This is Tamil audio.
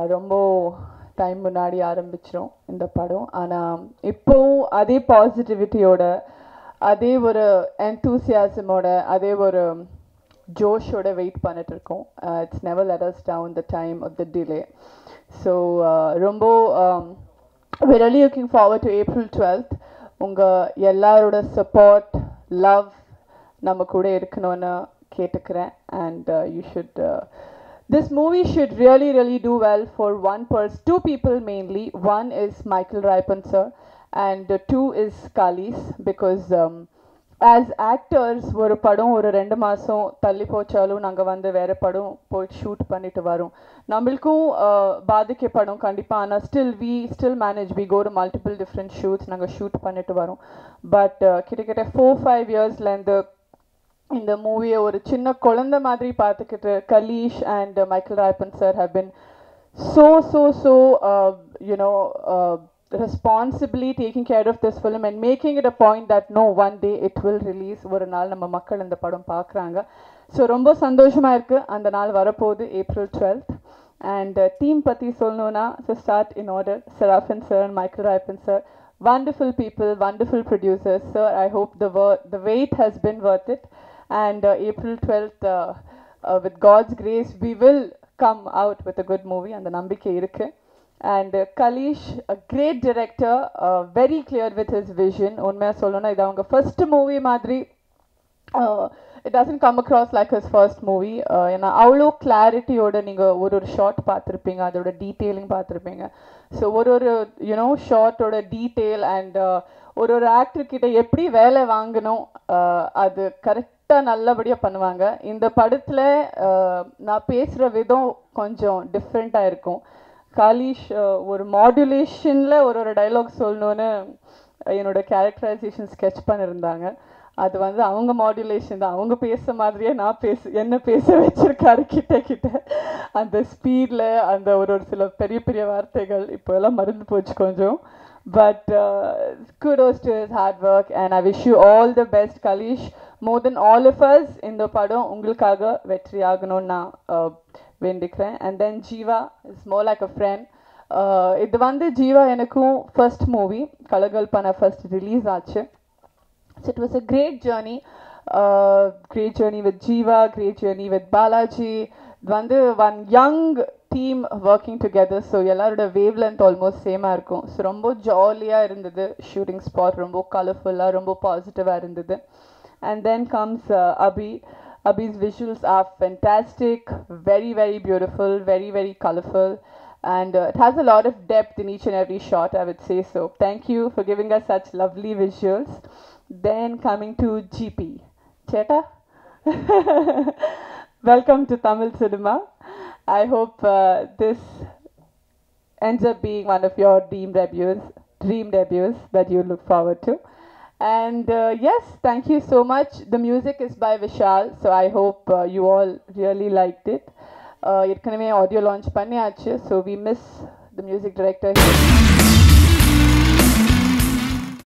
ரொம்ப டைம் முன்னாடி ஆரம்பிச்சிரும் இந்த படம் ஆனால் இப்போவும் அதே பாசிட்டிவிட்டியோட அதே ஒரு என்தூசியாசமோட அதே ஒரு ஜோஷோட வெயிட் பண்ணிட்டு இருக்கோம் it's never let us down the time of the delay so ரொம்ப we're really looking forward to April 12th உங்கள் எல்லாரோட சப்போர்ட் லவ் நம்ம கூட இருக்கணும்னு கேட்டுக்கிறேன் and you should this movie should really really do well for one person two people mainly one is michael Raipan sir and uh, two is kalis because um, as actors ஒரு படம் ஒரு ரெண்டு மாதம் தள்ளி போச்சாலும் நாங்கள் வந்து வேறு படம் போய் ஷூட் பண்ணிட்டு வரோம் நம்மளுக்கும் uh, பாதிக்கப்படும் கண்டிப்பாக ஆனால் still we still manage we go to multiple different shoots நாங்கள் ஷூட் பண்ணிட்டு வரோம் பட் கிட்டத்தட்ட ஃபோர் ஃபைவ் இயர்ஸ்லேருந்து இந்த மூவியை ஒரு சின்ன குழந்தை மாதிரி பார்த்துக்கிட்டு Kalish and Michael Raiban sir how been so so so uh, you know uh, responsibly taking care of this film and making it a point that no one day it will release ஒரு நாள் நம்ம மக்கள் இந்த படம் பார்க்குறாங்க ஸோ ரொம்ப சந்தோஷமா இருக்கு அந்த நாள் வரப்போகுது ஏப்ரல் டுவெல்த் அண்ட் டீம் பற்றி சொல்லணும்னா so start in order Seraphin sir and Michael Raiban sir wonderful people, wonderful producers. Sir, I hope the wor- the wait has been worth it. And uh, April 12th, uh, uh, with God's grace, we will come out with a good movie. And the Nambike Irke. And uh, Kalish, a great director, uh, very clear with his vision. உண்மையா சொல்லணும்னா இது அவங்க first movie மாதிரி it doesn't come across like his first movie ஏன்னா அவ்வளோ கிளாரிட்டியோட நீங்கள் ஒரு ஒரு ஷார்ட் பார்த்துருப்பீங்க அதோட டீட்டெயிலிங் பார்த்துருப்பீங்க ஸோ ஒரு ஒரு யூனோ ஷார்ட்டோட டீட்டெயில் அண்ட் ஒரு ஒரு ஆக்டர் கிட்ட எப்படி வேலை வாங்கணும் uh, அது கரெக்டாக நல்லபடியாக பண்ணுவாங்க இந்த படத்தில் நான் பேசுகிற விதம் கொஞ்சம் டிஃப்ரெண்ட்டாக இருக்கும் காலிஷ் uh, ஒரு மாடுலேஷனில் ஒரு ஒரு டைலாக் சொல்லணுன்னு என்னோட கேரக்டரைசேஷன் ஸ்கெச் பண்ணியிருந்தாங்க அது வந்து அவங்க மாடுலேஷன் தான் அவங்க பேச மாதிரியே நான் பேச என்ன பேச வச்சிருக்காரு கிட்ட கிட்ட அந்த ஸ்பீடில் அந்த ஒரு ஒரு சில பெரிய பெரிய வார்த்தைகள் இப்போ எல்லாம் மறந்து போச்சு கொஞ்சம் but kudos to his hard work and I wish you all the best கலீஷ் more than all of us இந்த படம் உங்களுக்காக வெற்றி ஆகணும்னு நான் uh, வேண்டிக்கிறேன் and then Jeeva is more like a friend இது வந்து ஜீவா எனக்கும் ஃபர்ஸ்ட் மூவி கலகல் பண்ண ஃபர்ஸ்ட் ரிலீஸ் ஆச்சு So it was a great journey, uh, great journey with Jiva, great journey with Balaji. வந்து one young team working together so எல்லாரோட வேவ் லென்த் ஆல்மோஸ்ட் சேமாக இருக்கும் ஸோ ரொம்ப ஜாலியாக இருந்தது ஷூட்டிங் ஸ்பாட் ரொம்ப கலர்ஃபுல்லாக ரொம்ப பாசிட்டிவாக இருந்தது and then comes Abhi Abhi's visuals are fantastic, very, very beautiful, very, very colorful, and uh, it has a lot of depth in each and every shot, I would say so. Thank you for giving us such lovely visuals. Then coming to GP. Cheta? Welcome to Tamil cinema. I hope uh, this ends up being one of your dream debuts, dream debuts that you look forward to. And uh, yes, thank you so much. The music is by Vishal, so I hope uh, you all really liked it. Uh, ஏற்கனவே ஆடியோ லான்ச் பண்ணியாச்சு so we miss the music director